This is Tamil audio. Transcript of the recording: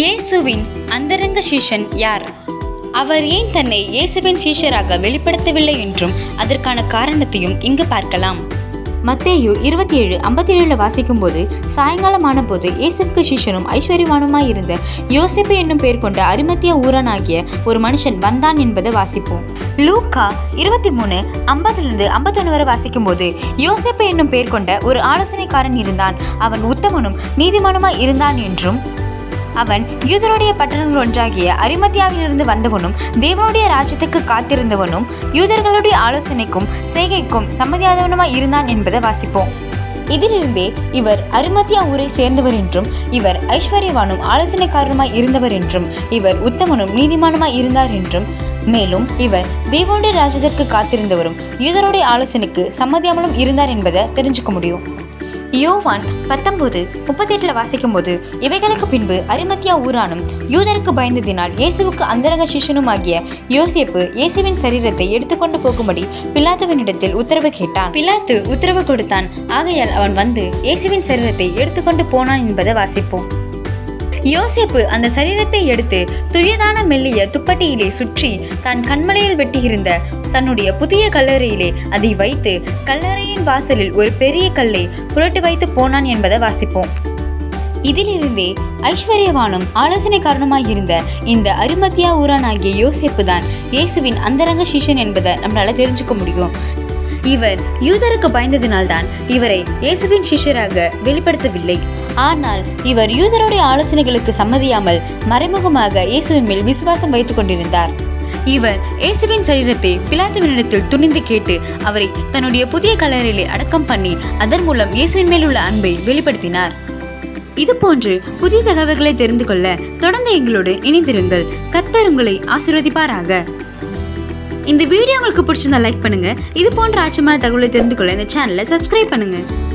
இயேசுவின் அந்தரங்க சீஷன் யார் அவர் ஏன் தன்னை இயேசுவின் சீஷராக வெளிப்படுத்தவில்லை என்றும் அதற்கான காரணத்தையும் இங்கு பார்க்கலாம் மத்தேயு இருபத்தி ஏழு ஐம்பத்தி ஏழில் வாசிக்கும் போது சாயங்காலமான போது இயேசுவுக்கு சிஷ்யனும் ஐஸ்வர்யவானுமாய் இருந்த யோசேப்பு என்னும் பெயர் கொண்ட அரிமத்திய ஊரானாகிய ஒரு மனுஷன் வந்தான் என்பதை வாசிப்போம் லூக்கா இருபத்தி மூணு ஐம்பதுலேருந்து ஐம்பத்தொன்று வரை வாசிக்கும் போது யோசேப்பு என்னும் பெயர் கொண்ட ஒரு ஆலோசனைக்காரன் இருந்தான் அவன் உத்தமனும் நீதிமானுமாய் இருந்தான் என்றும் அவன் யூதருடைய பட்டணங்கள் ஒன்றாகிய அரிமத்தியாவிலிருந்து வந்தவனும் தேவனுடைய ராஜ்யத்துக்கு காத்திருந்தவனும் யூதர்களுடைய ஆலோசனைக்கும் செய்கைக்கும் சம்மதியாதவனுமாய் இருந்தான் என்பதை வாசிப்போம் இதிலிருந்தே இவர் அரிமத்தியா ஊரை சேர்ந்தவர் என்றும் இவர் ஐஸ்வர்யவானும் ஆலோசனைக்காரருமாய் இருந்தவர் என்றும் இவர் உத்தமனும் நீதிமானுமாய் இருந்தார் என்றும் மேலும் இவர் தேவனுடைய ராஜ்யத்திற்கு காத்திருந்தவரும் யூதருடைய ஆலோசனைக்கு சம்மதியாமலும் இருந்தார் என்பதை தெரிஞ்சுக்க முடியும் யோவான் பத்தொன்பது முப்பத்தெட்டில் வாசிக்கும் போது இவைகளுக்கு பின்பு அரிமத்தியா ஊரானும் யூதருக்கு பயந்ததினால் இயேசுவுக்கு அந்தரங்க சிஷ்யனுமாகிய யோசேப்பு இயேசுவின் சரீரத்தை எடுத்துக்கொண்டு போகும்படி பிலாத்துவினிடத்தில் உத்தரவு கேட்டான் பிலாத்து உத்தரவு கொடுத்தான் ஆகையால் அவன் வந்து இயேசுவின் சரீரத்தை எடுத்துக்கொண்டு போனான் என்பதை வாசிப்போம் யோசேப்பு அந்த சரீரத்தை எடுத்து துயதான மெல்லிய துப்பட்டியிலே சுற்றி தன் கண்மலையில் வெட்டியிருந்த தன்னுடைய புதிய கல்லறையிலே அதை வைத்து கல்லறையின் வாசலில் ஒரு பெரிய கல்லை புரட்டி வைத்து போனான் என்பதை வாசிப்போம் இதிலிருந்தே ஐஸ்வர்யவானும் ஆலோசனைக்காரனுமாய் இருந்த இந்த அருமத்தியா ஊரானாகிய யோசேப்பு தான் இயேசுவின் அந்தரங்க சிஷ்யன் என்பதை நம்மளால தெரிஞ்சுக்க முடியும் இவர் யூதருக்கு பயந்ததினால்தான் இவரை இயேசுவின் சிஷ்யராக வெளிப்படுத்தவில்லை ஆனால் இவர் யூதருடைய ஆலோசனைகளுக்கு சம்மதியாமல் மறைமுகமாக இயேசுவின் மேல் விசுவாசம் வைத்துக் கொண்டிருந்தார் இவர் இயேசுவின் சரீரத்தை பிலாத்துவினிடத்தில் துணிந்து கேட்டு அவரை தன்னுடைய புதிய கல்லறையிலே அடக்கம் பண்ணி அதன் மூலம் இயேசுவின் மேல் உள்ள அன்பை வெளிப்படுத்தினார் இது போன்று புதிய தகவல்களை தெரிந்து கொள்ள தொடர்ந்து எங்களோடு இணைந்திருங்கள் கத்தர் உங்களை ஆசீர்வதிப்பாராக இந்த வீடியோ உங்களுக்கு பிடிச்சிருந்தா லைக் பண்ணுங்க இது போன்ற ஆச்சரியமான தகவலை தெரிந்து கொள்ள இந்த சேனலை சப்ஸ்கிரைப் பண்ணுங்க